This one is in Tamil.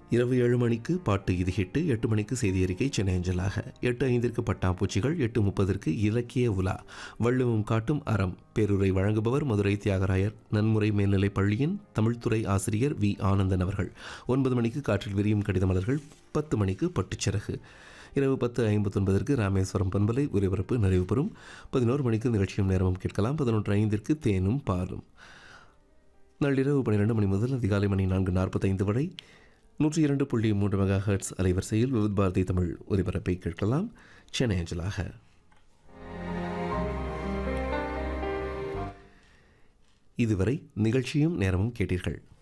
இரவு ஏழு மணிக்கு பாட்டு இது ஹிட்டு எட்டு மணிக்கு செய்தி அறிக்கை சென்னை அஞ்சலாக எட்டு ஐந்திற்கு பட்டாம்பூச்சிகள் எட்டு முப்பதற்கு இலக்கிய உலா வள்ளுவம் காட்டும் அறம் பேருரை வழங்குபவர் மதுரை தியாகராயர் நன்முறை மேல்நிலைப் பள்ளியின் தமிழ்துறை ஆசிரியர் வி ஆனந்தன் அவர்கள் ஒன்பது மணிக்கு காற்றில் விரியும் கடிதமலர்கள் பத்து மணிக்கு பட்டுச்சிறகு இரவு பத்து ஐம்பத்தொன்பதற்கு ராமேஸ்வரம் பண்பலை ஒலிபரப்பு நிறைவு பெறும் பதினோரு மணிக்கு நிகழ்ச்சியும் நேரமும் கேட்கலாம் பதினொன்று ஐந்திற்கு தேனும் பாலும் நள்ளிரவு பன்னிரெண்டு மணி முதல் அதிகாலை மணி நான்கு நாற்பத்தைந்து வரை நூற்றி இரண்டு புள்ளி மூன்று மெகா ஹெர்ட்ஸ் அலைவரிசையில் விவித் பாரதி தமிழ் ஒலிபரப்பை கேட்கலாம் சென்னை அஞ்சலாக இதுவரை நிகழ்ச்சியும் நேரமும் கேட்டீர்கள்